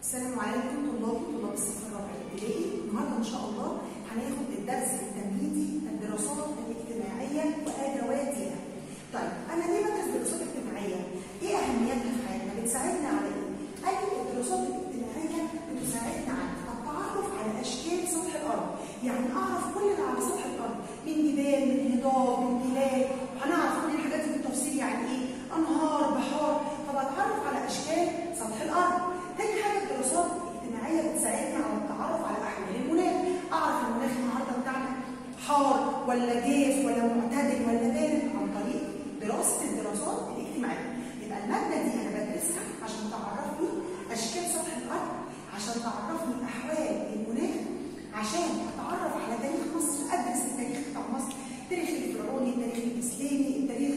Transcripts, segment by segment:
السلام عليكم طلابي طلاب الصف الرابع الابتدائي النهارده ان شاء الله هناخد الدرس التمهيدي الدراسات الاجتماعيه وادواتها. طيب انا ليه بدرس دراسات اجتماعيه؟ ايه اهميتها في حياتنا؟ بتساعدنا على ايه؟ قال لي الدراسات الاجتماعيه بتساعدنا على التعرف على اشكال سطح الارض، يعني اعرف كل اللي على سطح الارض من جبال من هضاب من تلال هنعرف كل الحاجات دي بالتفصيل يعني ايه؟ انهار بحار فبتعرف على اشكال سطح الارض. تاني حاجه الدراسات الاجتماعيه بتساعدني على التعرف على احوال المناخ، اعرف المناخ النهارده بتاعنا حار ولا جاف ولا معتدل ولا بارد عن طريق دراسه الدراسات الاجتماعيه. يبقى الماده دي انا بدرسها عشان تعرفني اشكال سطح الارض، عشان تعرفني احوال المناخ، عشان اتعرف على تاريخ مصر، ادرس التاريخ بتاع مصر، التاريخ الفرعوني، التاريخ الاسلامي، التاريخ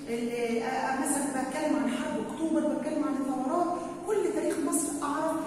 مثلا بتكلم عن حرب اكتوبر، بتكلم عن الثورات، كل تاريخ مصر اعرف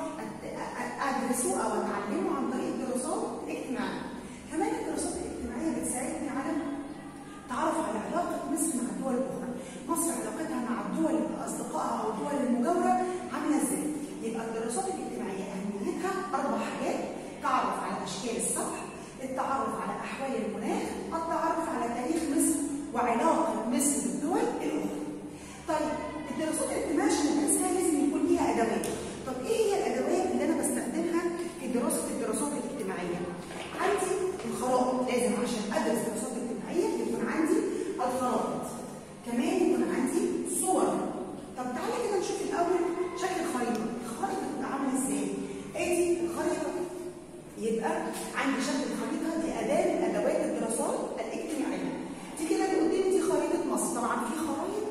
ادرسه او اتعلمه عن طريق الدراسات الاجتماعيه. كمان الدراسات الاجتماعيه بتساعدني على التعرف على علاقه مصر مع الدول الاخرى. مصر علاقتها مع الدول اصدقائها او الدول المجاوره عامله ازاي؟ يبقى الدراسات الاجتماعيه اهميتها اربع حاجات تعرف على اشكال السطح، التعرف على احوال المناخ، التعرف على تاريخ مصر وعلاقه مصر بالدول الاخرى. طيب الدراسات الاجتماعيه عشان ادرسها لازم يكون ليها ادوات. طب ايه هي الادوات اللي انا بستخدمها في دراسه الدراسات الاجتماعيه؟ عندي الخرائط لازم عشان ادرس دراسات اجتماعيه يكون عندي الخرائط. كمان يكون عندي صور. طب تعالى كده نشوف الاول شكل الخريطه، الخرائط بتبقى عامله ازاي؟ ادي الخريطه يبقى عندي شكل الخريطه دي اداه من ادوات الدراسات الاجتماعيه. دي كده اللي قدامي دي خريطه مصر، طبعا في خرائط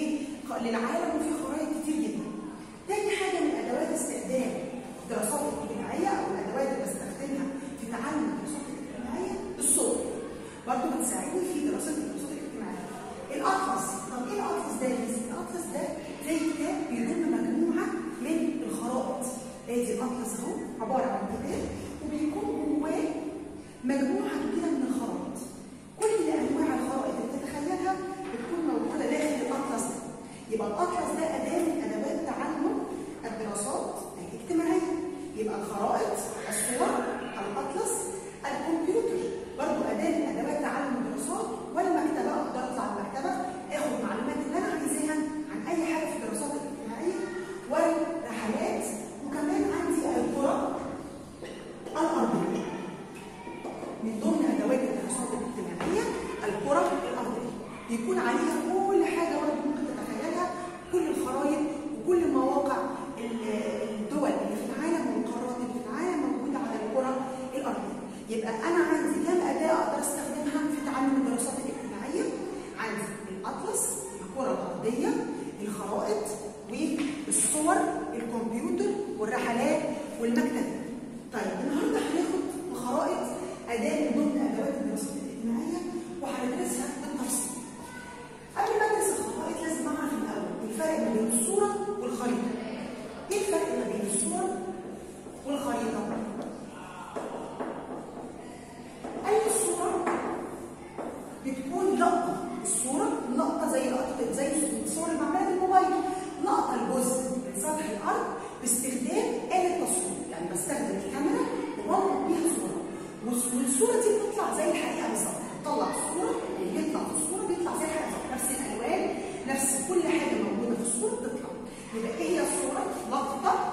للعالم وفي خرائط كتير جدا. تاني حاجة من أدوات استخدام الدراسات الاجتماعية أو الأدوات اللي بستخدمها في تعلم الدراسات الاجتماعية الصور. برضه بتساعدني في دراسة الدراسات الاجتماعية. الأطلس، طب إيه الأطلس ده؟ الأطلس ده زي كتاب بيضم مجموعة من الخرائط. أدي الأطلس أهو عبارة عن كتاب وبيكون جواه مجموعة كبيرة من الخرائط. كل أنواع الخرائط اللي تتخيلها بتكون موجودة داخل الأطلس ده. يبقى الأطلس ده أداة من أدوات تعلم الدراسات الاجتماعية يبقى الخرائط الصور الأطلس الكمبيوتر برضه أداة من أدوات تعلم الدراسات والمكتبة أقدر أطلع المكتبة آخد المعلومات اللي أنا عايزاها عن أي حاجة في الدراسات الاجتماعية والرحلات وكمان عندي القرى الأرضية من ضمن أدوات الدراسات الاجتماعية القرى الأرضية بيكون عليها كل حاجة برضه ممكن تتخيلها كل الخرائط وكل مواقع الدول اللي في العالم والقارات اللي في العالم موجوده على الكره الارضيه. يبقى انا عندي كم اداه اقدر استخدمها في تعلم الدراسات الاجتماعيه؟ عندي الاطلس، الكره الارضيه، الخرائط والصور، الكمبيوتر والرحلات والمكتب. طيب النهارده هناخد الخرائط اداه من ضمن ادوات الدراسات الاجتماعيه وهندرسها بالتفصيل. قبل ما ادرس الخرائط لازم اعرف الاول الفرق ما بين الصوره والخريطه. ايه الفرق ما بين الصوره والخريطه؟ اي صوره بتكون لقطه، الصوره لقطه زي لقطه زي الصور اللي بعملها بالموبايل، لقطه الجزء من سطح الارض باستخدام آلة تصوير، يعني بستخدم الكاميرا وبلقط بيها صوره. والصوره دي بتطلع زي الحقيقه بالظبط، بتطلع الصوره اللي بيطلع في الصوره بيطلع زي الحقيقه نفس الالوان نفس كل حاجه موجوده في الصوره بتطلع يبقى ايه هي الصوره لقطه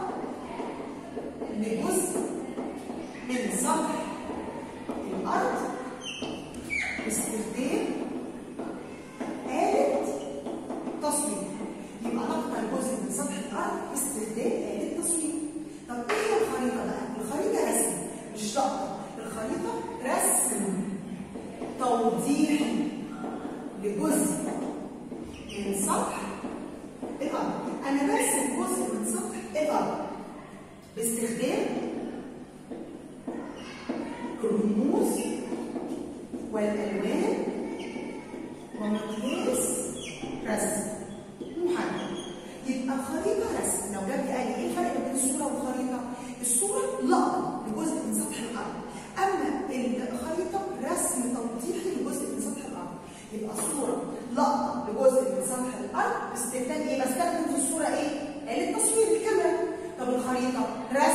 لجزء من سطح الارض باستخدام آلة تصوير يبقى لقطه لجزء من سطح الارض باستخدام آلة تصوير طب ايه هي الخريطه بقى؟ الخريطه رسم مش لقطه الخريطه رسم توضيحي لجزء من سطح الارض انا برسم جزء من سطح الارض باستخدام الرموز والالوان ومقياس رسم محدد يبقى الخريطه رسم لو جاب لي قال لي ايه الفرق بين الصوره والخريطه الصوره لقطه لجزء من سطح الارض اما الخريطه رسم توضيحي لجزء من سطح الارض يبقى الصوره لقطه لجزء من سطح الارض باستخدام ايه؟ بستخدم في الصوره ايه؟ آلة تصوير الكاميرا طب الخريطه رسم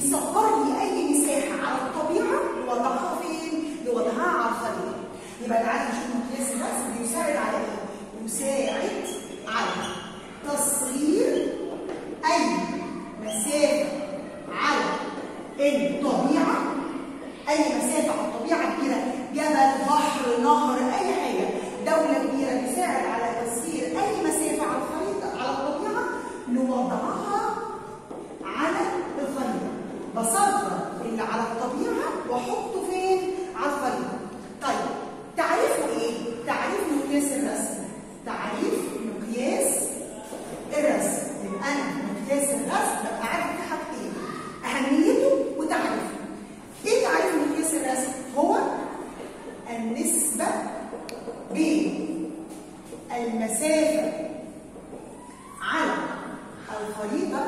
بيصغر لي اي مساحه على الطبيعه لوضعها فين؟ لوضعها على الخريطه يبقى تعالى نشوف مقياس الرسم بيساعد على ايه؟ يساعد على تصغير اي مسافه على الطبيعه اي مسافه على الطبيعه كبيره جبل بحر نهر اي حاجه دوله كبيره بيساعد على تسيير اي مسافه على الخريطه على الطبيعه لوضعها على الخريطه بصغر اللي على الطبيعه واحطه فين على الخريطه طيب تعريفه ايه تعريف مقياس الرسم تعريف مقياس الرسم يبقى انا مقياس الرسم ببقى عارف في حاجتين اهميته وتعريفه ايه تعريف مقياس الرسم هو النسبه بين المسافه على الخريطه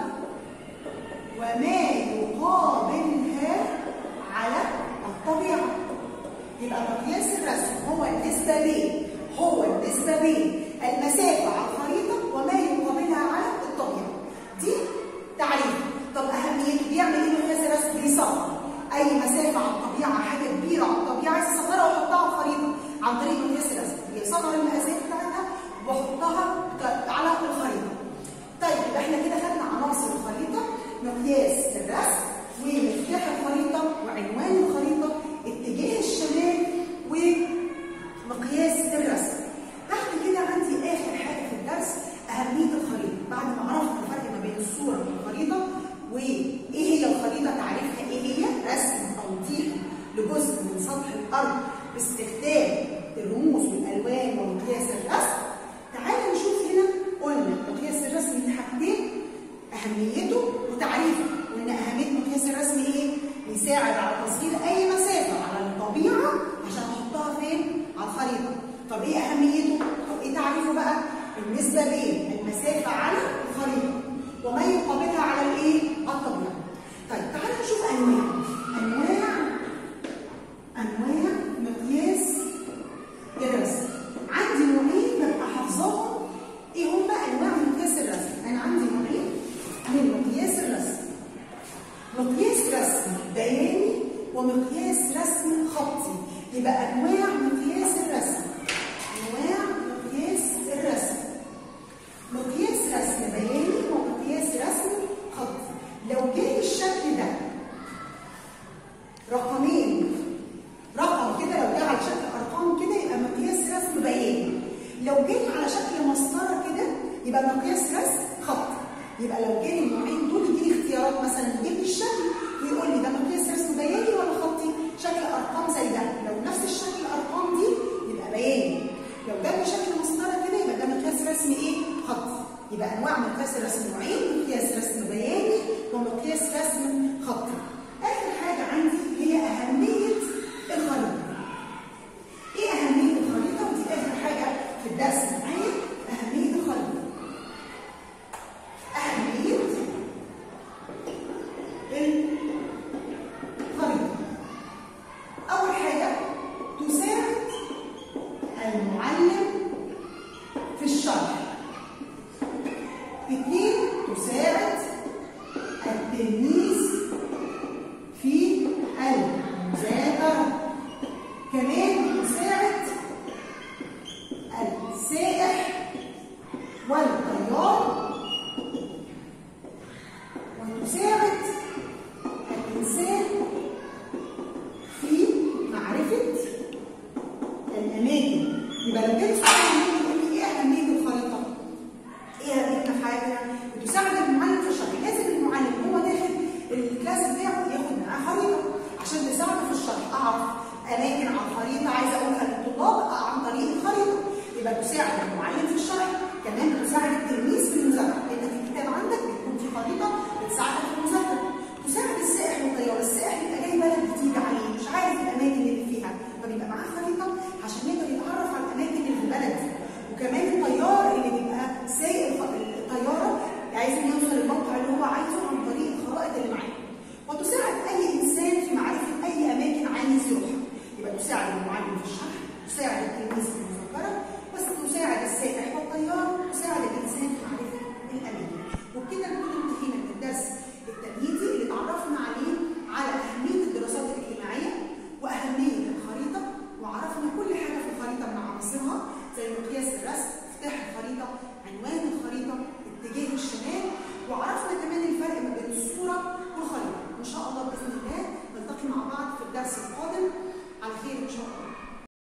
وما يقابلها على الطبيعه يبقى مقياس الرسم هو النسبه بين هو النسبه بين المسافه على الخريطه وما يقابلها على الطبيعه دي تعريف طب اهميته بيعمل ايه مقياس الرسم بيصغر اي مسافه على الطبيعه حاجه كبيره على الطبيعه عايز اصغرها واحطها على الخريطه عن طريق مقياس الرسم بيصغر المقاسات بتاعتها واحطها على الخريطه طيب يبقى احنا كده خدنا عناصر الخريطه مقياس الرسم ومفتاح الخريطه وعنوان الخريطه اتجاه الشمال ومقياس الرسم تحت كده عندي اخر حاجه في الدرس اهميه الخريطه بعد ما عرفنا الفرق ما بين الصوره والخريطه وايه هي الخريطه تعريفها ايه هي رسم توضيح لجزء من سطح الارض باستخدام الرموز والالوان ومقياس الرسم تعالى نشوف هنا قلنا مقياس الرسم من حاجتين اهميته وتعريفه قلنا اهميه مقياس الرسم ايه يساعد على تصغير اي مسافه على الطبيعه عشان احطها فين على الخريطه طب ايه اهميته طب ايه تعريفه بقى النسبه بين المسافه على الخريطه وما يقابلها على الايه على الطبيعه طيب تعالى نشوف انواع انواع انواع مقياس الرسم عندي نوعين ببقى حافظاهم ايه هما انواع مقياس الرسم انا عندي نوعين من مقياس الرسم مقياس رسم بياني ومقياس رسم خطي يبقى انواع مقياس الرسم انواع مقياس الرسم مقياس رسم بياني ومقياس رسم خطي لو جه الشكل ده رقمين رقم كده لو جه على شكل ارقام كده يبقى مقياس رسم بياني لو جه على شكل مسطره كده يبقى مقياس رسم خطي يبقى لو جالي النوعين دول يديني اختيارات مثلا يجيب لي الشكل ويقول لي ده مقياس رسم بياني ولا خطي شكل ارقام زي ده لو نفس الشكل الارقام دي يبقى بياني لو جاب لي شكل مسطره كده يبقى ده مقياس رسم ايه خطي يبقى انواع مقياس الرسم نوعين مقياس رسم بياني ومقياس رسم خطي اخر حاجه عندي هي اهميه الخريطه ايه اهميه الخريطه ودي اخر حاجه في الدرس معايا اهميه الخريطه أهمية الخريطة أول حاجة تساعد المعلم في الشرح اثنين تساعد التلميذ في المذاكرة كمان تساعد السائح والطيار وتساعد